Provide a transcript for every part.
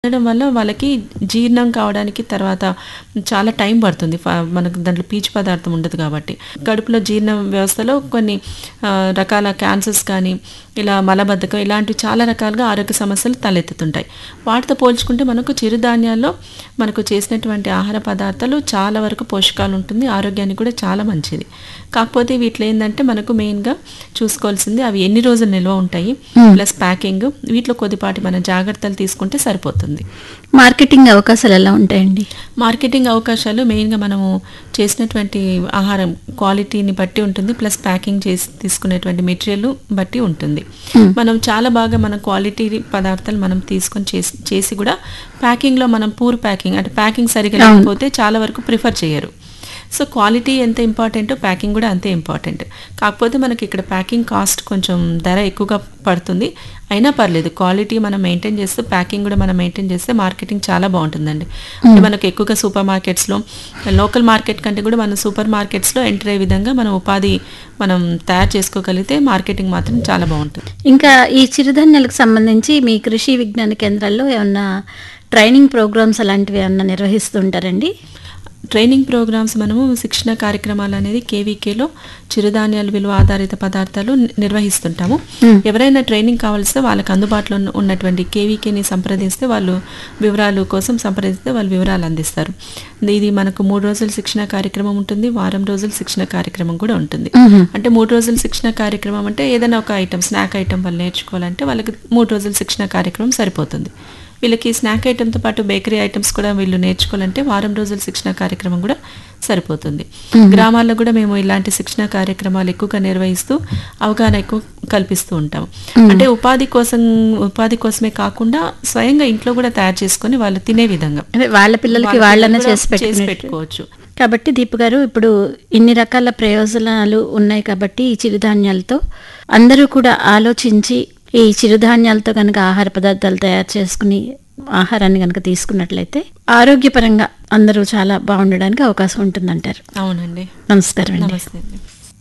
తినడం వల్ల వాళ్ళకి జీర్ణం కావడానికి తర్వాత చాలా టైం పడుతుంది ఫ- మనకు దాంట్లో పీచు పదార్థం ఉండదు కాబట్టి కడుపులో జీర్ణ వ్యవస్థలో కొన్ని ఆ, రకాల క్యాన్సర్స్ కానీ ఇలా మలబద్ధకం ఇలాంటివి చాలా రకాలుగా ఆరోగ్య సమస్యలు తలెత్తుతుంటాయి వాటితో పోల్చుకుంటే మనకు చిరుధాన్యాల్లో మనకు చేసినటువంటి ఆహార పదార్థాలు చాలా వరకు పోషకాలు ఉంటుంది ఆరోగ్యానికి కూడా చాలా మంచిది కాకపోతే వీటిలో ఏంటంటే మనకు మెయిన్గా చూసుకోవాల్సింది అవి ఎన్ని రోజులు నిల్వ ఉంటాయి ప్లస్ ప్యాకింగ్ వీటిలో కొద్దిపాటి మన జాగ్రత్తలు తీసుకుంటే సరిపోతుంది మార్కెటింగ్ అవకాశాలు ఎలా ఉంటాయండి మార్కెటింగ్ అవకాశాలు మెయిన్గా మనము చేసినటువంటి ఆహారం క్వాలిటీని బట్టి ఉంటుంది ప్లస్ ప్యాకింగ్ చేసి తీసుకునేటువంటి మెటీరియల్ బట్టి ఉంటుంది మనం చాలా బాగా మన క్వాలిటీ పదార్థాలు మనం తీసుకొని చేసి చేసి కూడా ప్యాకింగ్లో మనం పూర్ ప్యాకింగ్ అంటే ప్యాకింగ్ సరిగా లేకపోతే చాలా వరకు ప్రిఫర్ చేయరు సో క్వాలిటీ ఎంత ఇంపార్టెంటో ప్యాకింగ్ కూడా అంతే ఇంపార్టెంట్ కాకపోతే మనకి ఇక్కడ ప్యాకింగ్ కాస్ట్ కొంచెం ధర ఎక్కువగా పడుతుంది అయినా పర్లేదు క్వాలిటీ మనం మెయింటైన్ చేస్తే ప్యాకింగ్ కూడా మనం మెయింటైన్ చేస్తే మార్కెటింగ్ చాలా బాగుంటుందండి అంటే మనకు ఎక్కువగా సూపర్ మార్కెట్స్లో లోకల్ మార్కెట్ కంటే కూడా మనం సూపర్ మార్కెట్స్లో ఎంటర్ అయ్యే విధంగా మనం ఉపాధి మనం తయారు చేసుకోగలిగితే మార్కెటింగ్ మాత్రం చాలా బాగుంటుంది ఇంకా ఈ చిరుధాన్యాలకు సంబంధించి మీ కృషి విజ్ఞాన కేంద్రాల్లో ఏమన్నా ట్రైనింగ్ ప్రోగ్రామ్స్ అలాంటివి ఏమన్నా నిర్వహిస్తుంటారండి ట్రైనింగ్ ప్రోగ్రామ్స్ మనము శిక్షణ కార్యక్రమాలు అనేది కేవీకేలో చిరుధాన్యాలు విలువ ఆధారిత పదార్థాలు ని- నిర్వహిస్తుంటాము ఎవరైనా ట్రైనింగ్ కావాల్స్తే వాళ్ళకి అందుబాటులో ఉన్న- ఉన్నటువంటి కేవీకేని సంప్రదిస్తే వాళ్ళు వివరాలు కోసం సంప్రదిస్తే వాళ్ళు వివరాలు అందిస్తారు ఇది మనకు మూడు రోజుల శిక్షణ కార్యక్రమం ఉంటుంది వారం రోజుల శిక్షణ కార్యక్రమం కూడా ఉంటుంది అంటే మూడు రోజుల శిక్షణ కార్యక్రమం అంటే ఏదైనా ఒక ఐటమ్ స్నాక్ ఐటమ్ వాళ్ళు నేర్చుకోవాలంటే వాళ్ళకి మూడు రోజుల శిక్షణ కార్యక్రమం సరిపోతుంది వీళ్ళకి స్నాక్ ఐటమ్తో పాటు బేకరీ ఐటమ్స్ కూడా వీళ్ళు నేర్చుకోవాలంటే వారం రోజుల శిక్షణ కార్యక్రమం కూడా సరిపోతుంది గ్రామాల్లో కూడా మేము ఇలాంటి శిక్షణ కార్యక్రమాలు ఎక్కువగా నిర్వహిస్తూ అవగాహన ఎక్కువ కల్పిస్తూ ఉంటాం అంటే ఉపాధి కోసం ఉపాధి కోసమే కాకుండా స్వయంగా ఇంట్లో కూడా తయారు చేసుకొని వాళ్ళు తినే విధంగా అంటే వాళ్ళ పిల్లలకి వాళ్ళ వాళ్ళనే పిల్లలు చేసి కూడా చేసి పెట్టుకునేట్టు. పెట్టుకోవచ్చు కాబట్టి దీపు గారు ఇప్పుడు ఇన్ని రకాల ప్రయోజనాలు ఉన్నాయి కాబట్టి ఈ చిరుధాన్యాలతో అందరూ కూడా ఆలోచించి ఈ చిరుధాన్యాలతో కనుక ఆహార పదార్థాలు తయారు చేసుకుని ఆహారాన్ని కనుక తీసుకున్నట్లయితే ఆరోగ్యపరంగా అందరూ చాలా బాగుండడానికి అవకాశం ఉంటుందంటారు అవునండి నమస్కారం అండి నమస్తే అండి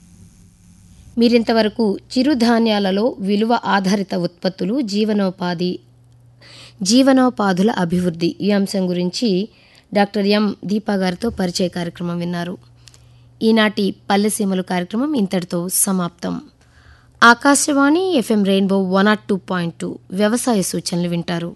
మీరింతవరకు చిరుధాన్యాలలో విలువ ఆధారిత ఉత్పత్తులు జీవనోపాధి జీవనోపాధుల అభివృద్ధి ఈ అంశం గురించి డాక్టర్ ఎం దీపా గారితో పరిచయ కార్యక్రమం విన్నారు ఈనాటి పల్లెసీమలు కార్యక్రమం ఇంతటితో సమాప్తం Akashvani FM rainbow one nought two point two వ్యవసాయ సూచనలు వింటారు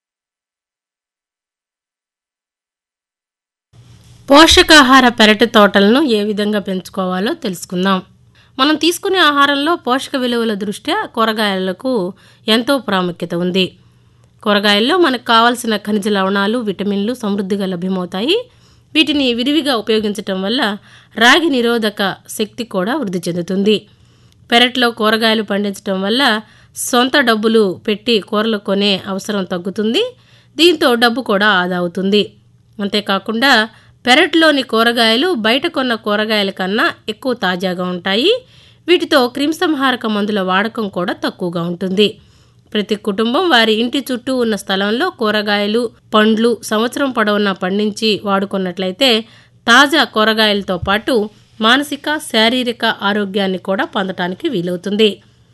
పోషకాహార పెరటి తోటలను ఏ విధంగా పెంచుకోవాలో తెలుసుకుందాం మనం తీసుకునే ఆహారంలో పోషక విలువల దృష్ట్యా కూరగాయలకు ఎంతో ప్రాముఖ్యత ఉంది కూరగాయల్లో మనకు కావాల్సిన ఖనిజ లవణాలు విటమిన్లు సమృద్ధిగా లభ్యమవుతాయి వీటిని విరివిగా ఉపయోగించటం వల్ల రాగి నిరోధక శక్తి కూడా వృద్ధి చెందుతుంది పెరట్లో కూరగాయలు పండించడం వల్ల సొంత డబ్బులు పెట్టి కూరలు కొనే అవసరం తగ్గుతుంది దీంతో డబ్బు కూడా ఆదా అవుతుంది అంతేకాకుండా పెరట్లోని కూరగాయలు బయట కొన్న కూరగాయల కన్నా ఎక్కువ తాజాగా ఉంటాయి వీటితో క్రిమిసంహారక మందుల వాడకం కూడా తక్కువగా ఉంటుంది ప్రతి కుటుంబం వారి ఇంటి చుట్టూ ఉన్న స్థలంలో కూరగాయలు పండ్లు సంవత్సరం పొడవునా పండించి వాడుకున్నట్లయితే తాజా కూరగాయలతో పాటు మానసిక శారీరక ఆరోగ్యాన్ని కూడా పొందటానికి వీలవుతుంది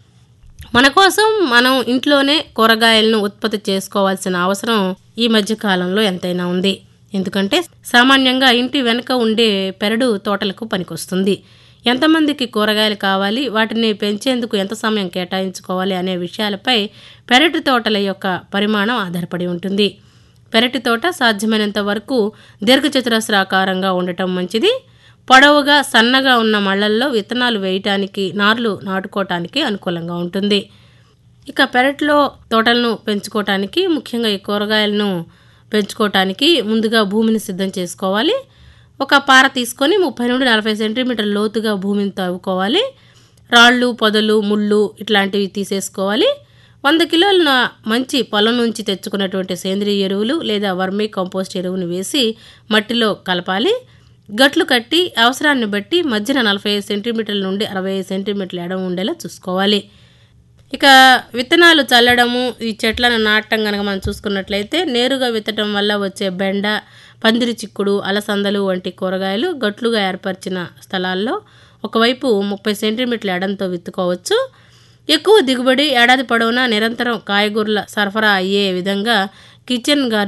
మన కోసం మనం ఇంట్లోనే కూరగాయలను ఉత్పత్తి చేసుకోవాల్సిన అవసరం ఈ మధ్య కాలంలో ఎంతైనా ఉంది ఎందుకంటే సామాన్యంగా ఇంటి వెనుక ఉండే పెరడు తోటలకు పనికొస్తుంది ఎంతమందికి కూరగాయలు కావాలి వాటిని పెంచేందుకు ఎంత సమయం కేటాయించుకోవాలి అనే విషయాలపై పెరటి తోటల యొక్క పరిమాణం ఆధారపడి ఉంటుంది పెరటి తోట సాధ్యమైనంత వరకు దీర్ఘచతురస్రాకారంగా ఉండటం మంచిది పొడవుగా సన్నగా ఉన్న మళ్ళల్లో విత్తనాలు వేయటానికి నార్లు నాటుకోవటానికి అనుకూలంగా ఉంటుంది ఇక పెరట్లో తోటలను పెంచుకోవటానికి ముఖ్యంగా ఈ కూరగాయలను పెంచుకోవటానికి ముందుగా భూమిని సిద్ధం చేసుకోవాలి ఒక పార తీసుకొని ముప్పై నుండి నలభై సెంటీమీటర్ లోతుగా భూమిని తవ్వుకోవాలి రాళ్ళు పొదలు ముళ్ళు ఇట్లాంటివి తీసేసుకోవాలి వంద కిలోల నా- మంచి పొలం నుంచి తెచ్చుకున్నటువంటి సేంద్రియ ఎరువులు లేదా వర్మీ కంపోస్ట్ ఎరువును వేసి మట్టిలో కలపాలి గట్లు కట్టి అవసరాన్ని బట్టి మధ్యన నలభై ఐదు సెంటీమీటర్ల నుండి అరవై ఐదు సెంటీమీటర్ల ఎడం ఉండేలా చూసుకోవాలి ఇక విత్తనాలు చల్లడము ఈ చెట్లను నాటడం కనుక మనం చూసుకున్నట్లయితే నేరుగా విత్తడం వల్ల వచ్చే బెండ పందిరి చిక్కుడు అలసందలు వంటి కూరగాయలు గట్లుగా ఏర్పరిచిన స్థలాల్లో ఒకవైపు ముప్పై సెంటీమీటర్ల ఎడంతో విత్తుకోవచ్చు ఎక్కువ దిగుబడి ఏడాది పొడవునా నిరంతరం కాయగూరల సరఫరా అయ్యే విధంగా కిచెన్ గార్డెన్